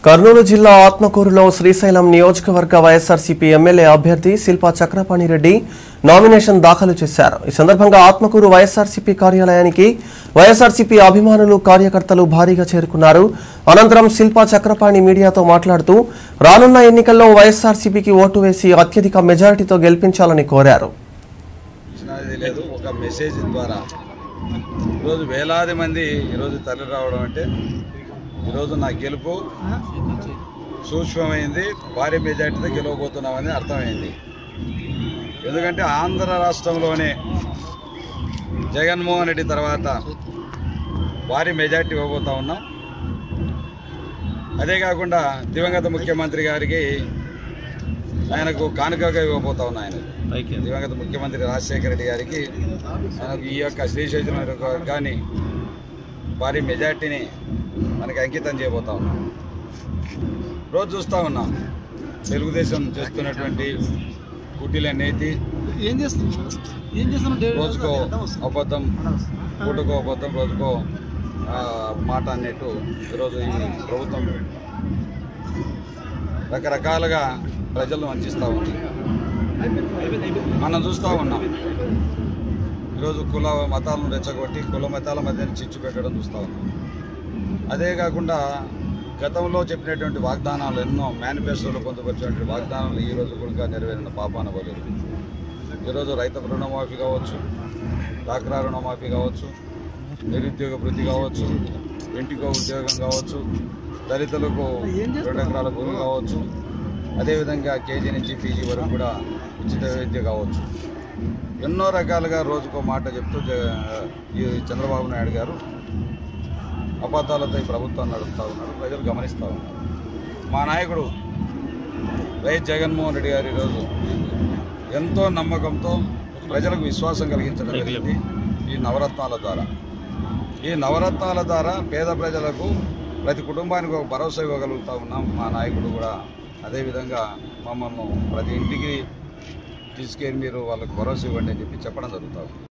కర్నూలు జిల్లా ఆత్మకూరులో శ్రీశైలం నియోజకవర్గ వైఎస్ఆర్సీపీ ఎమ్మెల్యే అభ్యర్థి శిల్పా చక్రపాణి రెడ్డి నామినేషన్ దాఖలు చేశారు ఈ సందర్భంగా ఆత్మకూరు వైఎస్ఆర్సీపీ కార్యాలయానికి వైఎస్ఆర్సీపీ అభిమానులు కార్యకర్తలు భారీగా చేరుకున్నారు అనంతరం శిల్పా చక్రపాణి మీడియాతో మాట్లాడుతూ రానున్న ఎన్నికల్లో వైఎస్ఆర్సీపీకి ఓటు వేసి అత్యధిక మెజారిటీతో గెలిపించాలని కోరారు ఇచ్చినది లేదు ఒక మెసేజ్ ద్వారా ఈరోజు వేలాది మంది ఈరోజు తరలి రావడం అంటే ఈరోజు నా గెలుపు సూక్ష్మమైంది భారీ మెజార్టీతో గెలవబోతున్నామని అర్థమైంది ఎందుకంటే ఆంధ్ర రాష్ట్రంలోనే జగన్మోహన్ రెడ్డి తర్వాత భారీ మెజార్టీ ఇవ్వబోతా ఉన్నాం అదే కాకుండా దివంగత ముఖ్యమంత్రి గారికి ఆయనకు కానుకగా ఇవ్వబోతా ఉన్నా ఆయనకు దివంగత ముఖ్యమంత్రి రాజశేఖర రెడ్డి గారికి మనకు ఈ యొక్క శ్రీశైలం కానీ భారీ మెజార్టీని మనకి అంకితం చేయబోతా ఉన్నాం రోజు చూస్తూ ఉన్నాం తెలుగుదేశం చేస్తున్నటువంటి కుటీల నీతి ఏం చేస్తున్నావు ఏం చేస్తున్నావు రోజుకో అబద్ధం పూటకో అబద్ధం రోజుకో ఆ, మాట అన్నట్టు ఈరోజు ఈ ప్రభుత్వం రకరకాలుగా ప్రజలను వంచిస్తూ ఉంది మనం చూస్తూ ఉన్నాం ఈరోజు కుల మతాలను రెచ్చగొట్టి కుల మతాల మధ్య చిచ్చు పెట్టడం చూస్తూ ఉన్నాం అదే కాకుండా గతంలో చెప్పినటువంటి వాగ్దానాలు ఎన్నో మేనిఫెస్టోలో పొందుపరిచినటువంటి వాగ్దానాలు ఈ రోజు కూడా నెరవేరిన పాపాన పోలేదు ఈరోజు రైతు రుణమాఫీ కావచ్చు డాక్రా రుణమాఫీ కావచ్చు నిరుద్యోగ వృత్తి కావచ్చు ఇంటికో ఉద్యోగం కావచ్చు దళితులకు రెండు ఎకరాల భూమి కావచ్చు అదేవిధంగా కేజీ నుంచి పీజీ వరకు కూడా ఉచిత విద్య కావచ్చు ఎన్నో రకాలుగా రోజుకో మాట చెప్తూ జ- ఈ చంద్రబాబు నాయుడు గారు అబద్ధాలతో ఈ ప్రభుత్వం నడుపుతా ఉన్నారు ప్రజలు గమనిస్తూ ఉన్నారు మా నాయకుడు వైఎస్ జగన్మోహన్ రెడ్డి గారు ఈరోజు ఎంతో నమ్మకంతో ప్రజలకు విశ్వాసం కలిగించడం జరిగింది ఈ నవరత్నాల ద్వారా ఈ నవరత్నాల ద్వారా పేద ప్రజలకు ప్రతి కుటుంబానికి ఒక భరోసా ఇవ్వగలుగుతా ఉన్నాం మా నాయకుడు కూడా అదేవిధంగా మమ్మల్ని ప్రతి ఇంటికి తీసుకెళ్ళి మీరు వాళ్ళకి భరోసా ఇవ్వండి అని చెప్పి చెప్పడం జరుగుతుంది